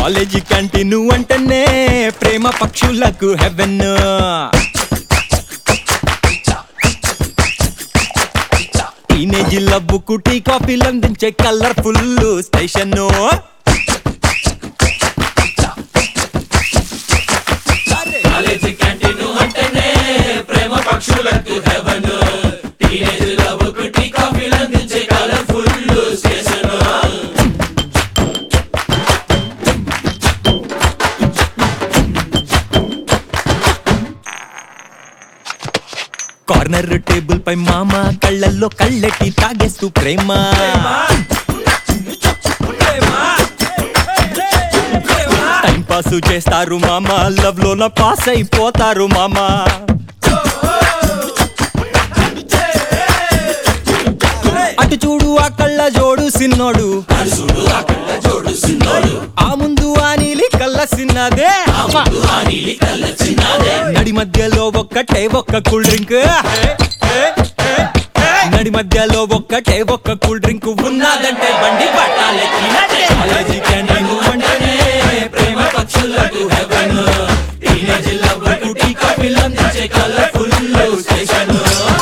college continue అంటేనే ప్రేమ పక్షులకు haven teenage లవ్వుకు tea కాఫీలు అందించే కలర్ఫుల్ స్టేషన్ కాలేజీ క్యాంటీన్ అంటేనే ప్రేమ పక్షులకు హెవెన్ టీనేజ్ లవ్ టీ కాఫీలు అందించే కలర్ఫుల్ స్టేషన్ కార్నర్ టేబుల్ పై మామ కళ్ళల్లో కళ్ళెట్టి తాగేస్తూ ప్రేమ టైం పాస్ చేస్తారు మామ లవ్ లోన పాస్ అయిపోతారు మామ అటు చూడు ఆ కళ్ళ జోడు సిన్నోడు చూడు ఆ కళ్ళ జోడు సిన్నోడు ఆ ముందు ఆ నీలి కళ్ళ సిన్నదే ఆ నీలి కళ్ళ చిన్నదే నడి మధ్యలో ఒక్కటే ఒక్క కూల్ డ్రింక్ నడి మధ్యలో ఒక్కటే ఒక్క కూల్ డ్రింక్ ఉన్నదంటే బండి పట్టాలెక్కినట్టే కాలేజీ క్యాంటీన్ అంటేనే ప్రేమ పక్షులకు హెవెన్ టీనేజ్ లవ్ టీ కాఫీలు అందించే కలర్ఫుల్ స్టేషన్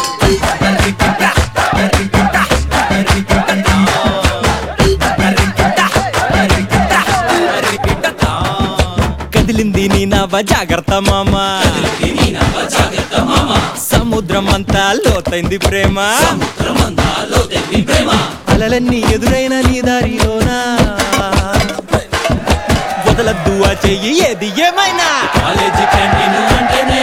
కదిలింది నీ నవ జాగ్రత్త మామ నీ నవ్వ జాగ్రత్త మామ సముద్రం అంతా లోతైంది ప్రేమ సముద్రమందాలో తెప్పి ప్రేమ అలలన్నీ ఎదురైన నీ దారిలోనా వదలద్దు ఆ చెయ్యి ఏది ఏమైనా కాలేజీ క్యాంటీన్ అంటేనే